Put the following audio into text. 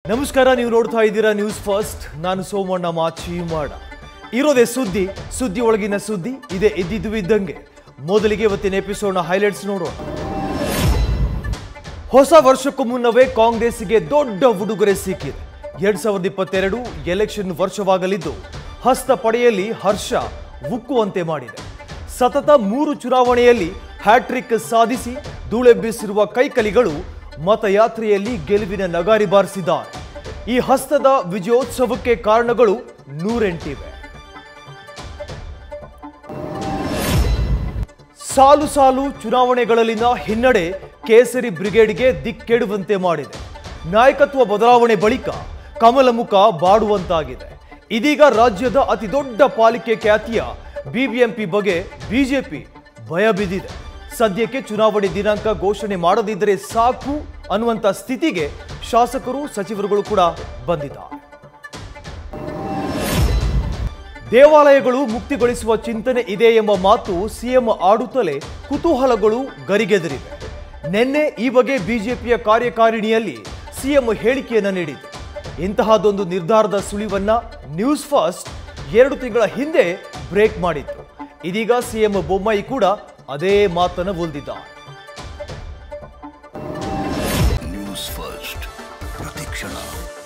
ನಮಸ್ಕಾರ ನೀವು ನೋಡ್ತಾ ಇದ್ದೀರಾ ನ್ಯೂಸ್ ಫಸ್ಟ್ ನಾನು ಸೋಮಣ್ಣ ಮಾಚಿ ಮಾಡ ಇರೋದೇ ಸುದ್ದಿ ಸುದ್ದಿ ಒಳಗಿನ ಸುದ್ದಿ ಇದೆ ಇದ್ದಿದ್ದು ಇದ್ದಂಗೆ ಮೊದಲಿಗೆ ಇವತ್ತಿನ ಎಪಿಸೋಡ್ನ ಹೈಲೈಟ್ಸ್ ನೋಡೋಣ ಹೊಸ ವರ್ಷಕ್ಕೂ ಮುನ್ನವೇ ಕಾಂಗ್ರೆಸ್ಸಿಗೆ ದೊಡ್ಡ ಉಡುಗೊರೆ ಸಿಕ್ಕಿದೆ ಎರಡ್ ಸಾವಿರದ ಇಪ್ಪತ್ತೆರಡು ಎಲೆಕ್ಷನ್ ವರ್ಷವಾಗಲಿದ್ದು ಹಸ್ತ ಪಡೆಯಲ್ಲಿ ಹರ್ಷ ಉಕ್ಕುವಂತೆ ಮಾಡಿದೆ ಸತತ ಮೂರು ಚುನಾವಣೆಯಲ್ಲಿ ಹ್ಯಾಟ್ರಿಕ್ ಸಾಧಿಸಿ ಧೂಳೆಬ್ಬಿಸಿರುವ ಕೈಕಲಿಗಳು ಮತಯಾತ್ರೆಯಲ್ಲಿ ಗೆಲುವಿನ ನಗಾರಿ ಬಾರಿಸಿದ್ದಾರೆ ಈ ಹಸ್ತದ ವಿಜಯೋತ್ಸವಕ್ಕೆ ಕಾರಣಗಳು ನೂರೆಂಟಿವೆ ಸಾಲು ಸಾಲು ಚುನಾವಣೆಗಳಲ್ಲಿನ ಹಿನ್ನಡೆ ಕೇಸರಿ ಬ್ರಿಗೇಡ್ಗೆ ದಿಕ್ಕೆಡುವಂತೆ ಮಾಡಿದೆ ನಾಯಕತ್ವ ಬದಲಾವಣೆ ಬಳಿಕ ಕಮಲ ಮುಖ ಬಾಡುವಂತಾಗಿದೆ ಇದೀಗ ರಾಜ್ಯದ ಅತಿ ದೊಡ್ಡ ಪಾಲಿಕೆ ಖ್ಯಾತಿಯ ಬಿಬಿಎಂಪಿ ಬಗ್ಗೆ ಬಿಜೆಪಿ ಭಯ ಬಿದ್ದಿದೆ ಸದ್ಯಕ್ಕೆ ಚುನಾವಣೆ ದಿನಾಂಕ ಘೋಷಣೆ ಮಾಡದಿದ್ದರೆ ಸಾಕು ಅನ್ನುವಂಥ ಸ್ಥಿತಿಗೆ ಶಾಸಕರು ಸಚಿವರುಗಳು ಕೂಡ ಬಂದಿದ್ದಾರೆ ದೇವಾಲಯಗಳು ಮುಕ್ತಿಗೊಳಿಸುವ ಚಿಂತನೆ ಇದೆ ಎಂಬ ಮಾತು ಸಿಎಂ ಆಡುತ್ತಲೇ ಕುತೂಹಲಗಳು ಗರಿಗೆದರಿವೆ ನಿನ್ನೆ ಈ ಬಗ್ಗೆ ಬಿಜೆಪಿಯ ಕಾರ್ಯಕಾರಿಣಿಯಲ್ಲಿ ಸಿಎಂ ಹೇಳಿಕೆಯನ್ನ ನೀಡಿದೆ ಇಂತಹದೊಂದು ನಿರ್ಧಾರದ ಸುಳಿವನ್ನ ನ್ಯೂಸ್ ಫಸ್ಟ್ ಎರಡು ತಿಂಗಳ ಹಿಂದೆ ಬ್ರೇಕ್ ಮಾಡಿತ್ತು ಇದೀಗ ಸಿಎಂ ಬೊಮ್ಮಾಯಿ ಕೂಡ ಅದೇ ಮಾತನ್ನ ಒಲ್ದಿದ್ದಾರೆ ನ್ಯೂಸ್ ಫಸ್ಟ್ ಪ್ರತಿಕ್ಷಣ